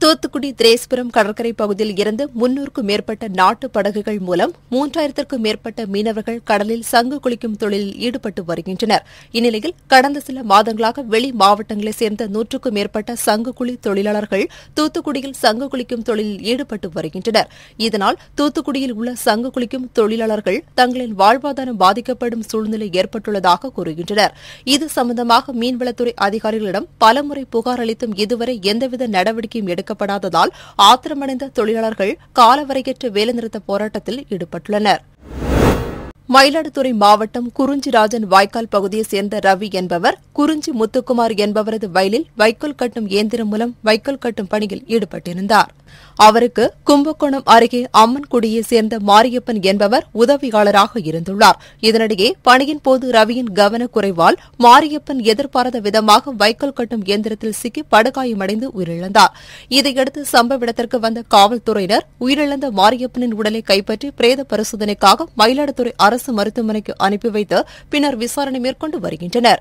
தூத்துக்குடி திரேஸ்புரம் கடற்கரை பகுதியில் இருந்து முன்னூறுக்கும் மேற்பட்ட நாட்டு படகுகள் மூலம் மூன்றாயிரத்திற்கும் மேற்பட்ட மீனவர்கள் கடலில் சங்கு குளிக்கும் தொழிலில் ஈடுபட்டு வருகின்றனர் இந்நிலையில் கடந்த சில மாதங்களாக வெளி மாவட்டங்களைச் சேர்ந்த நூற்றுக்கும் மேற்பட்ட சங்கு குழி தொழிலாளர்கள் தூத்துக்குடியில் சங்கு குளிக்கும் தொழிலில் ஈடுபட்டு வருகின்றனர் இதனால் தூத்துக்குடியில் உள்ள சங்கு குளிக்கும் தொழிலாளர்கள் தங்களின் வாழ்வாதாரம் பாதிக்கப்படும் சூழ்நிலை ஏற்பட்டுள்ளதாக கூறுகின்றனர் இது சம்பந்தமாக மீன்வளத்துறை அதிகாரிகளிடம் பலமுறை புகார் அளித்தும் இதுவரை எந்தவித நடவடிக்கையும் எடுக்கப்படாததால் ஆத்திரமடைந்த தொழிலாளர்கள் காலவரையற்ற வேலைநிறுத்த போராட்டத்தில் ஈடுபட்டுள்ளனர் மயிலாடுதுறை மாவட்டம் குறிஞ்சிராஜன் வாய்க்கால் பகுதியைச் சேர்ந்த ரவி என்பவர் குறிஞ்சி முத்துக்குமார் என்பவரது வயலில் வைக்கோல் கட்டும் இயந்திரம் மூலம் வைக்கோல் கட்டும் பணியில் ஈடுபட்டிருந்தார் அவருக்கு கும்பகோணம் அருகே அம்மன்குடியைச் சேர்ந்த மாரியப்பன் என்பவர் உதவியாளராக இருந்துள்ளார் இதனிடையே பணியின் போது ரவியின் கவனக்குறைவால் மாரியப்பன் எதிர்பாராத விதமாக வைக்கோல் கட்டும் இயந்திரத்தில் சிக்கி படுகாயமடைந்து உயிரிழந்தார் இதையடுத்து சம்பவ இடத்திற்கு வந்த காவல்துறையினர் உயிரிழந்த மாரியப்பனின் உடலை கைப்பற்றி பிரேத பரிசோதனைக்காக மயிலாடுதுறை அரசு மருத்துவமனைக்கு அனுப்பி வைத்து பின்னர் விசாரணை மேற்கொண்டு வருகின்றனர்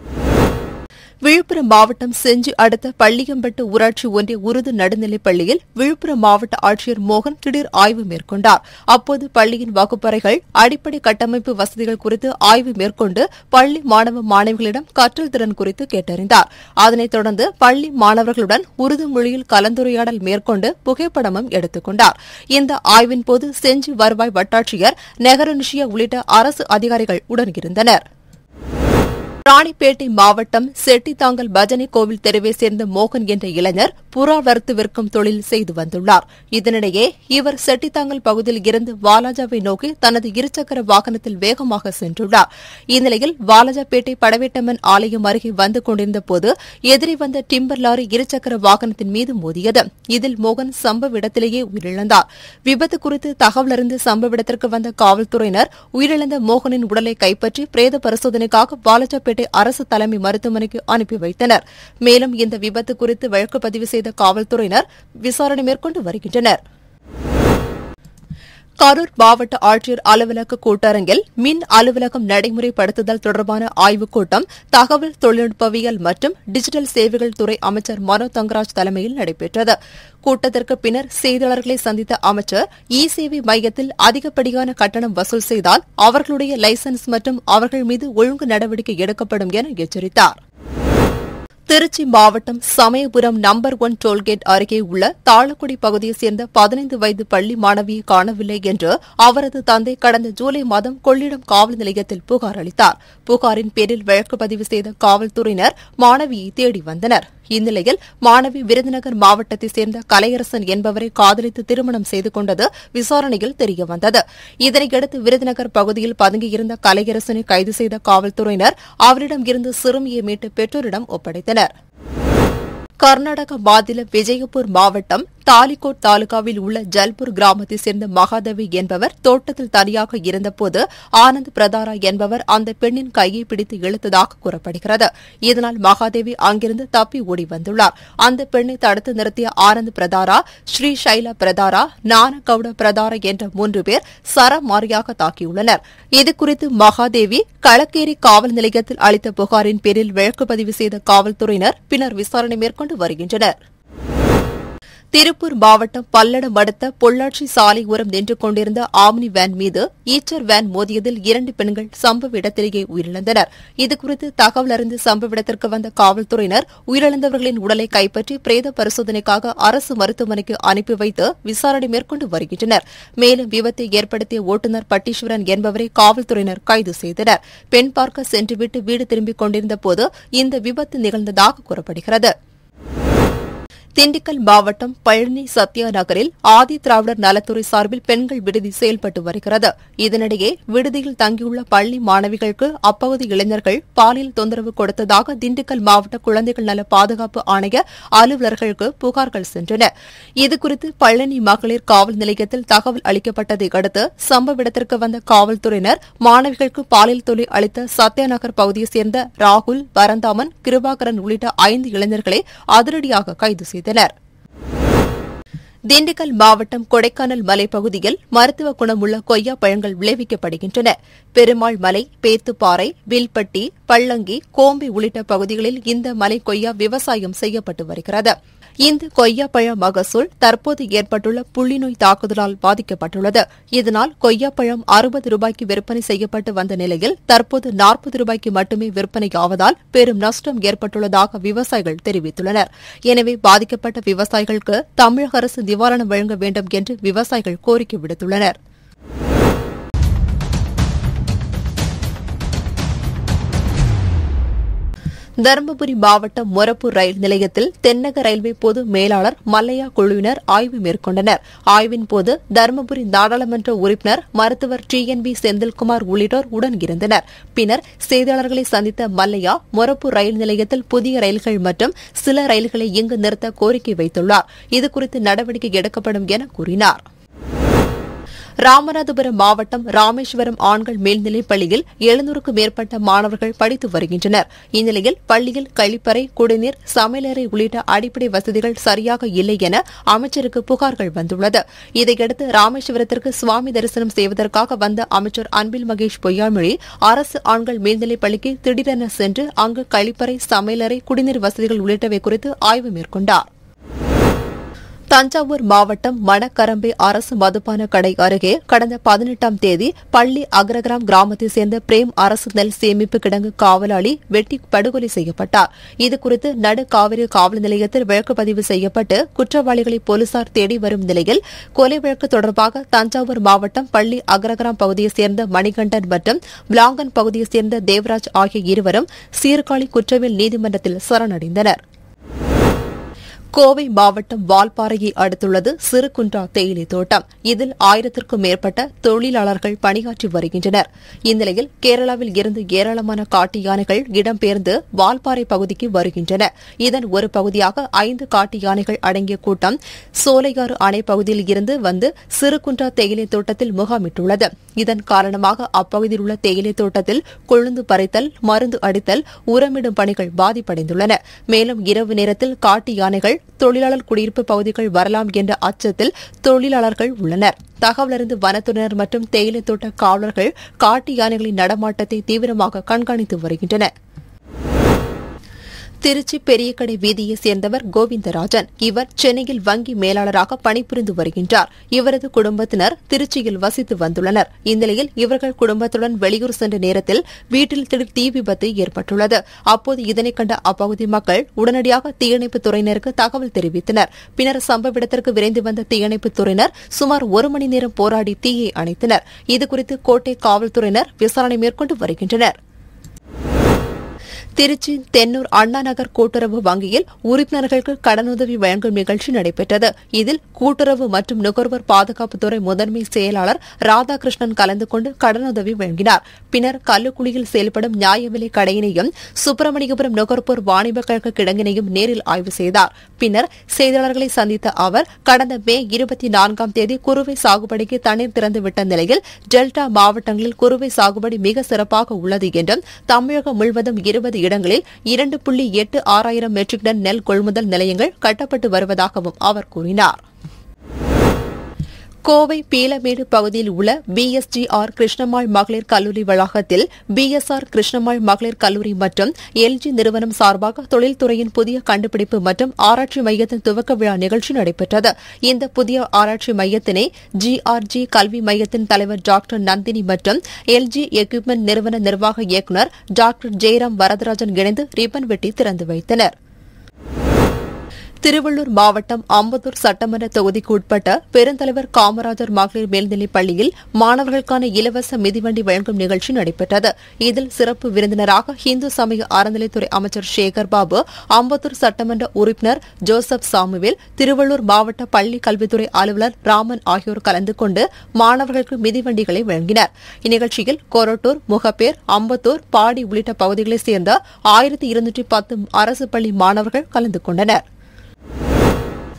விழுப்புரம் மாவட்டம் செஞ்சி அடுத்த பள்ளியம்பட்டு ஊராட்சி ஒன்றிய உருது நடுநிலைப் பள்ளியில் விழுப்புரம் மாவட்ட ஆட்சியர் மோகன் திடீர் ஆய்வு மேற்கொண்டார் அப்போது பள்ளியின் வகுப்பறைகள் அடிப்படை கட்டமைப்பு வசதிகள் குறித்து ஆய்வு மேற்கொண்டு பள்ளி மாணவ மாணவிகளிடம் கற்றல் திறன் குறித்து கேட்டறிந்தார் அதனைத் தொடர்ந்து பள்ளி மாணவர்களுடன் உருது மொழியில் கலந்துரையாடல் மேற்கொண்டு புகைப்படமும் எடுத்துக் கொண்டார் இந்த ஆய்வின்போது செஞ்சி வருவாய் வட்டாட்சியர் நெகரனுஷியா உள்ளிட்ட அரசு அதிகாரிகள் உடனிருந்தனா் ராணிப்பேட்டை மாவட்டம் செட்டித்தாங்கல் பஜனை கோவில் தெருவை சேர்ந்த மோகன் என்ற இளைஞர் புறா வறுத்து விற்கும் தொழில் செய்து வந்துள்ளார் இதனிடையே இவர் செட்டித்தாங்கல் பகுதியில் இருந்து வாலாஜாவை நோக்கி தனது இருசக்கர வாகனத்தில் வேகமாக சென்றுள்ளார் இந்நிலையில் வாலாஜாபேட்டை படவேட்டம்மன் ஆலயம் அருகே வந்து கொண்டிருந்த போது எதிரே வந்த டிம்பர் லாரி இருசக்கர வாகனத்தின் மீது மோதியது இதில் மோகன் சம்பவ இடத்திலேயே உயிரிழந்தார் விபத்து குறித்து தகவல் அறிந்து சம்பவ இடத்திற்கு வந்த காவல்துறையினர் உயிரிழந்த மோகனின் உடலை கைப்பற்றி பிரேத பரிசோதனைக்காக வாலாஜாபேட்டை அரசு தலைமை மருத்துவமனைக்கு அனுப்பி வைத்தனர் மேலும் இந்த விபத்து குறித்து வழக்கு பதிவு செய்த காவல்துறையினர் விசாரணை மேற்கொண்டு வருகின்றனர் கரூர் மாவட்ட ஆட்சியர் அலுவலக கூட்டரங்கில் மின் அலுவலகம் நடைமுறைப்படுத்துதல் தொடர்பான ஆய்வுக் கூட்டம் தகவல் தொழில்நுட்பவியல் மற்றும் டிஜிட்டல் சேவைகள் துறை அமைச்சர் மனோ தங்கராஜ் தலைமையில் நடைபெற்றது கூட்டத்திற்கு பின்னர் செய்தியாளர்களை சந்தித்த அமைச்சர் இ சேவை மையத்தில் அதிகப்படியான கட்டணம் வசூல் செய்தால் அவர்களுடைய லைசன்ஸ் மற்றும் அவர்கள் மீது ஒழுங்கு நடவடிக்கை எடுக்கப்படும் என எச்சரித்தார் திருச்சி மாவட்டம் சமயபுரம் நம்பர் ஒன் டோல்கேட் அருகே உள்ள தாளக்குடி பகுதியைச் சேர்ந்த பதினைந்து வயது பள்ளி மாணவியை காணவில்லை என்று அவரது தந்தை கடந்த ஜூலை மாதம் கொள்ளிடம் காவல் நிலையத்தில் புகார் அளித்தார் புகாரின் பேரில் வழக்கு பதிவு செய்த காவல்துறையினர் மாணவியை தேடி வந்தனர் இந்நிலையில் மாணவி விருதுநகர் மாவட்டத்தைச் சேர்ந்த கலையரசன் என்பவரை காதலித்து திருமணம் செய்து கொண்டது விசாரணையில் தெரியவந்தது இதனையடுத்து விருதுநகர் பகுதியில் பதுங்கியிருந்த கலையரசனை கைது செய்த காவல்துறையினர் அவரிடம் இருந்து சிறுமியை மீட்டு பெற்றோரிடம் ஒப்படைத்தனர் கர்நாடக மாநில விஜயபூர் மாவட்டம் தாலிகோட் தாலுகாவில் உள்ள ஜல்பூர் கிராமத்தைச் சேர்ந்த மகாதேவி என்பவர் தோட்டத்தில் தனியாக இருந்தபோது ஆனந்த் பிரதாரா என்பவர் அந்த பெண்ணின் கையை பிடித்து இழுத்ததாக கூறப்படுகிறது இதனால் மகாதேவி அங்கிருந்து தப்பி ஓடி வந்துள்ளார் அந்த பெண்ணை தடுத்து நிறுத்திய ஆனந்த் பிரதாரா ஸ்ரீ ஷைலா பிரதாரா நானகவுட பிரதாரா என்ற மூன்று பேர் சரமாரியாக தாக்கியுள்ளனர் இதுகுறித்து மகாதேவி களக்கேரி காவல் நிலையத்தில் அளித்த புகாரின் பேரில் வழக்கு பதிவு செய்த காவல்துறையினர் பின்னர் விசாரணை மேற்கொண்டு வருகின்றனர் திருப்பூர் மாவட்டம் பல்லடம் அடுத்த பொள்ளாச்சி சாலை ஓரம் நின்று கொண்டிருந்த ஆம்னி வேன் மீது ஈச்சர் வேன் மோதியதில் இரண்டு பெண்கள் சம்பவ இடத்திலேயே உயிரிழந்தனர் இதுகுறித்து தகவல் அறிந்து சம்பவ இடத்திற்கு வந்த காவல்துறையினர் உயிரிழந்தவர்களின் உடலை கைப்பற்றி பிரேத பரிசோதனைக்காக அரசு மருத்துவமனைக்கு அனுப்பி வைத்து விசாரணை மேற்கொண்டு வருகின்றனர் மேலும் விபத்தை ஏற்படுத்திய ஓட்டுநர் பட்டீஸ்வரன் என்பவரை காவல்துறையினர் கைது செய்தனர் பெண் பார்க்க சென்றுவிட்டு வீடு திரும்பிக் கொண்டிருந்த போது இந்த விபத்து நிகழ்ந்ததாக கூறப்படுகிறது திண்டுக்கல் மாவட்டம் பழனி சத்யா நகரில் ஆதி திராவிடர் நலத்துறை சார்பில் பெண்கள் விடுதி செயல்பட்டு வருகிறது இதனிடையே விடுதியில் தங்கியுள்ள பள்ளி மாணவிகளுக்கு அப்பகுதி இளைஞர்கள் பாலியல் தொந்தரவு கொடுத்ததாக திண்டுக்கல் மாவட்ட குழந்தைகள் நல பாதுகாப்பு ஆணைய அலுவலர்களுக்கு புகார்கள் சென்றன இதுகுறித்து பழனி மகளிர் காவல் நிலையத்தில் தகவல் அளிக்கப்பட்டதை அடுத்து சம்பவ இடத்திற்கு வந்த காவல்துறையினர் மாணவிகளுக்கு பாலியல் தொழில் அளித்த சத்யா நகர் பகுதியைச் சேர்ந்த ராகுல் பரந்தாமன் கிருபாகரன் உள்ளிட்ட ஐந்து இளைஞர்களை அதிரடியாக கைது செய்தனர் திண்டுக்கல் மாவட்டம் கொடைக்கானல் மலைப்பகுதியில் மருத்துவ குணமுள்ள கொய்யா பழங்கள் விளைவிக்கப்படுகின்றன பெருமாள் மலை பேத்துப்பாறை வில்பட்டி பள்ளங்கி கோம்பி உள்ளிட்ட பகுதிகளில் இந்த மலை கொய்யா விவசாயம் செய்யப்பட்டு வருகிறது இந்த கொய்யாப்பழ மகசூல் தற்போது ஏற்பட்டுள்ள புள்ளிநோய் தாக்குதலால் பாதிக்கப்பட்டுள்ளது இதனால் கொய்யாப்பழம் அறுபது ரூபாய்க்கு விற்பனை செய்யப்பட்டு வந்த நிலையில் தற்போது நாற்பது ரூபாய்க்கு மட்டுமே விற்பனையாவதால் பெரும் நஷ்டம் ஏற்பட்டுள்ளதாக விவசாயிகள் தெரிவித்துள்ளனர் எனவே பாதிக்கப்பட்ட விவசாயிகளுக்கு தமிழக அரசு நிவாரணம் வழங்க வேண்டும் என்று விவசாயிகள் கோரிக்கை விடுத்துள்ளனா் தருமபுரி மாவட்டம் மொரப்பூர் ரயில் நிலையத்தில் தென்னக ரயில்வே பொது மேலாளர் மல்லையா குழுவினர் ஆய்வு மேற்கொண்டனர் ஆய்வின் போது தருமபுரி நாடாளுமன்ற உறுப்பினர் மருத்துவர் டி என் பி செந்தில்குமார் உள்ளிட்டோர் உடன் இருந்தனர் பின்னர் செய்தியாளர்களை சந்தித்த மல்லையா மொரப்பூர் ரயில் நிலையத்தில் புதிய ரயில்கள் மற்றும் சில ரயில்களை இங்கு நிறுத்த கோரிக்கை வைத்துள்ளார் இதுகுறித்து நடவடிக்கை எடுக்கப்படும் என கூறினார் ராமநாதபுரம் மாவட்டம் ராமேஸ்வரம் ஆண்கள் மேல்நிலைப் பள்ளியில் எழுநூறுக்கும் மேற்பட்ட மாணவர்கள் படித்து வருகின்றனர் இந்நிலையில் பள்ளியில் கழிப்பறை குடிநீர் சமையலறை உள்ளிட்ட அடிப்படை வசதிகள் சரியாக இல்லை என அமைச்சருக்கு புகார்கள் வந்துள்ளது இதையடுத்து ராமேஸ்வரத்திற்கு சுவாமி தரிசனம் செய்வதற்காக வந்த அமைச்சர் அன்பில் மகேஷ் பொய்யாமொழி அரசு ஆண்கள் மேல்நிலைப் பள்ளிக்கு திடீரென சென்று அங்கு கழிப்பறை சமையலறை குடிநீர் வசதிகள் உள்ளிட்டவை குறித்து ஆய்வு மேற்கொண்டார் தஞ்சாவூர் மாவட்டம் மணக்கரம்பை அரசு மதுபான கடை அருகே கடந்த பதினெட்டாம் தேதி பள்ளி அக்ரகிராம் கிராமத்தைச் சேர்ந்த பிரேம் அரசு நெல் சேமிப்பு கிடங்கு காவலாளி வெட்டி படுகொலை செய்யப்பட்டார் இதுகுறித்து நடுக்காவிரி காவல் நிலையத்தில் வழக்கு பதிவு செய்யப்பட்டு குற்றவாளிகளை போலீசார் தேடி வரும் நிலையில் கொலை வழக்கு தொடர்பாக தஞ்சாவூர் மாவட்டம் பள்ளி அக்ரகிராம் பகுதியைச் சேர்ந்த மணிகண்டன் மற்றும் விளாங்கன் பகுதியைச் சேர்ந்த தேவராஜ் ஆகிய இருவரும் சீர்காழி குற்றவியல் நீதிமன்றத்தில் சரணடைந்தனா் கோவை மாவட்டம் வால்பாறையை அடுத்துள்ளது சிறுகுன்றா தேயிலை தோட்டம் இதில் ஆயிரத்திற்கும் மேற்பட்ட தொழிலாளர்கள் பணியாற்றி வருகின்றனர் இந்நிலையில் கேரளாவில் இருந்து ஏராளமான காட்டு யானைகள் இடம்பெயர்ந்து வால்பாறை பகுதிக்கு வருகின்றன இதன் ஒரு பகுதியாக ஐந்து காட்டு யானைகள் அடங்கிய கூட்டம் சோலையாறு அணை பகுதியில் இருந்து வந்து சிறுகுன்றா தேயிலை தோட்டத்தில் முகாமிட்டுள்ளது இதன் காரணமாக அப்பகுதியில் உள்ள தேயிலை தோட்டத்தில் கொழுந்து பறித்தல் மருந்து அடித்தல் உரமிடும் பணிகள் பாதிப்படைந்துள்ளன மேலும் இரவு நேரத்தில் காட்டு யானைகள் தொழிலாளர் குடியிருப்பு பகுதிகள் வரலாம் என்ற அச்சத்தில் தொழிலாளர்கள் உள்ளனர் தகவலறிந்து வனத்துறையினர் மற்றும் தேயிலை தோட்ட காவலர்கள் காட்டு யானைகளின் நடமாட்டத்தை தீவிரமாக கண்காணித்து வருகின்றனர் திருச்சி பெரியகடை வீதியைச் சேர்ந்தவர் கோவிந்தராஜன் இவர் சென்னையில் வங்கி மேலாளராக பணிபுரிந்து வருகின்றார் இவரது குடும்பத்தினர் திருச்சியில் வசித்து வந்துள்ளனர் இந்நிலையில் இவர்கள் குடும்பத்துடன் வெளியூர் சென்ற நேரத்தில் வீட்டில் திடீர் தீ விபத்து ஏற்பட்டுள்ளது அப்போது இதனை கண்ட அப்பகுதி மக்கள் உடனடியாக தீயணைப்புத் துறையினருக்கு தகவல் தெரிவித்தனர் பின்னர் சம்பவ இடத்திற்கு விரைந்து வந்த தீயணைப்புத் துறையினர் சுமார் ஒரு மணி நேரம் போராடி தீயை அணைத்தனர் இதுகுறித்து கோட்டை காவல்துறையினர் விசாரணை மேற்கொண்டு வருகின்றனர் திருச்சி தென்னூர் அண்ணா நகர் கூட்டுறவு வங்கியில் உறுப்பினர்களுக்கு கடனுதவி வழங்கும் நிகழ்ச்சி நடைபெற்றது இதில் கூட்டுறவு மற்றும் நுகர்வோர் பாதுகாப்புத்துறை முதன்மை செயலாளர் ராதாகிருஷ்ணன் கலந்து கொண்டு கடனுதவி வழங்கினார் பின்னர் கல்லுக்குழியில் செயல்படும் நியாய விலை கடையினையும் சுப்பிரமணியபுரம் நுகர்வோர் வாணிப கழக கிடங்கினையும் நேரில் ஆய்வு செய்தார் பின்னர் செய்தியாளர்களை சந்தித்த அவர் கடந்த மே இருபத்தி நான்காம் தேதி குறுவை சாகுபடிக்கு தண்ணீர் திறந்துவிட்ட நிலையில் டெல்டா மாவட்டங்களில் குறுவை சாகுபடி மிக சிறப்பாக உள்ளது என்றும் தமிழகம் முழுவதும் இருபது இடங்களில் இரண்டு புள்ளி எட்டு ஆறாயிரம் மெட்ரிக் டன் நெல் கொள்முதல் நிலையங்கள் கட்டப்பட்டு வருவதாகவும் அவர் கூறினார் கோவை பீலமேடு பகுதியில் உள்ள பிஎஸ்ஜிஆர் கிருஷ்ணம்மாள் மகளிர் கல்லூரி வளாகத்தில் பிஎஸ்ஆர் கிருஷ்ணம்மாள் மகளிர் கல்லூரி மற்றும் எல்ஜி நிறுவனம் சார்பாக தொழில்துறையின் புதிய கண்டுபிடிப்பு மற்றும் ஆராய்ச்சி மையத்தின் துவக்க விழா நிகழ்ச்சி நடைபெற்றது இந்த புதிய ஆராய்ச்சி மையத்தினை ஜிஆர்ஜி கல்வி மையத்தின் தலைவர் டாக்டர் நந்தினி மற்றும் எல்ஜி எக்யூப்மெண்ட் நிறுவன நிர்வாக இயக்குநர் டாக்டர் ஜெயராம் வரதராஜன் இணைந்து ரிப்பன் வெட்டி திறந்து வைத்தனா் திருவள்ளூர் மாவட்டம் அம்பத்தூர் சட்டமன்ற தொகுதிக்கு உட்பட்ட பெருந்தலைவர் காமராஜர் மகளிர் மேல்நிலைப் பள்ளியில் மாணவர்களுக்கான இலவச மிதிவண்டி வழங்கும் நிகழ்ச்சி நடைபெற்றது இதில் சிறப்பு விருந்தினராக இந்து சமய அறநிலைத்துறை அமைச்சர் சேகர் பாபு அம்பத்தூர் சட்டமன்ற உறுப்பினர் ஜோசப் சாமுவேல் திருவள்ளூர் மாவட்ட பள்ளி கல்வித்துறை அலுவலர் ராமன் ஆகியோர் கலந்து கொண்டு மாணவர்களுக்கு மிதிவண்டிகளை வழங்கினர் இந்நிகழ்ச்சியில் கொரட்டூர் முகப்பேர் அம்பத்தூர் பாடி உள்ளிட்ட பகுதிகளைச் சேர்ந்த ஆயிரத்தி இருநூற்றி பத்து அரசு பள்ளி மாணவர்கள் கலந்து கொண்டனா்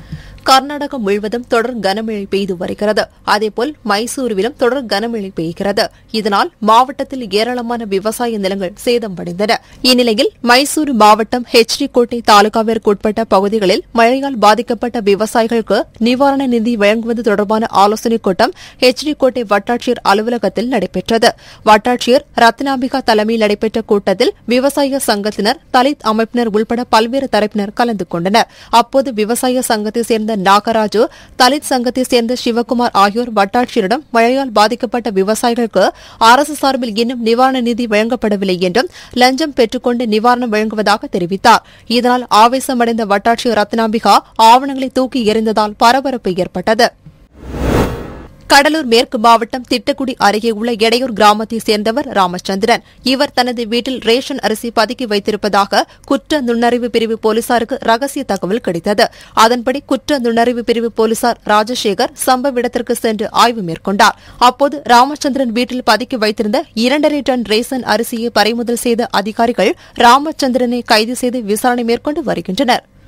கர்நாடகம் முழுவதும் தொடர் கனமழை பெய்து வருகிறது அதேபோல் மைசூருவிலும் தொடர் கனமழை பெய்கிறது இதனால் மாவட்டத்தில் ஏராளமான விவசாய நிலங்கள் சேதமடைந்தன இந்நிலையில் மைசூரு மாவட்டம் ஹெச்டி கோட்டை தாலுகாவிற்கு உட்பட்ட பகுதிகளில் மழையால் பாதிக்கப்பட்ட விவசாயிகளுக்கு நிவாரண நிதி வழங்குவது தொடர்பான ஆலோசனைக் கூட்டம் ஹெச்டி கோட்டை வட்டாட்சியர் அலுவலகத்தில் நடைபெற்றது வட்டாட்சியர் ரத்னாம்பிகா தலைமையில் நடைபெற்ற கூட்டத்தில் விவசாய சங்கத்தினர் தலித் அமைப்பினர் உள்பட பல்வேறு தரப்பினர் கலந்து கொண்டனர் அப்போது விவசாய சங்கத்தை சேர்ந்த நாகராஜு தலித் சங்கத்தை சேர்ந்த சிவகுமார் ஆகியோர் வட்டாட்சியரிடம் மழையால் பாதிக்கப்பட்ட விவசாயிகளுக்கு அரசு சார்பில் இன்னும் நிவாரண நிதி வழங்கப்படவில்லை என்றும் லஞ்சம் பெற்றுக்கொண்டு நிவாரணம் வழங்குவதாக தெரிவித்தார் இதனால் ஆவேசமடைந்த வட்டாட்சியர் ரத்னாம்பிகா ஆவணங்களை தூக்கி எறிந்ததால் பரபரப்பு ஏற்பட்டது கடலூர் மேற்கு மாவட்டம் திட்டக்குடி அருகே உள்ள எடையூர் கிராமத்தைச் சேர்ந்தவர் ராமச்சந்திரன் இவர் தனது வீட்டில் ரேஷன் அரிசி பதுக்கி வைத்திருப்பதாக குற்ற நுண்ணறிவு பிரிவு போலீசாருக்கு ரகசிய தகவல் கிடைத்தது அதன்படி குற்ற நுண்ணறிவு பிரிவு போலீசார் ராஜசேகர் சம்பவ இடத்திற்கு சென்று ஆய்வு மேற்கொண்டார் அப்போது ராமச்சந்திரன் வீட்டில் பதுக்கி வைத்திருந்த இரண்டரை டன் ரேஷன் அரிசியை பறிமுதல் செய்த அதிகாரிகள் ராமச்சந்திரனை கைது செய்து விசாரணை மேற்கொண்டு வருகின்றனர்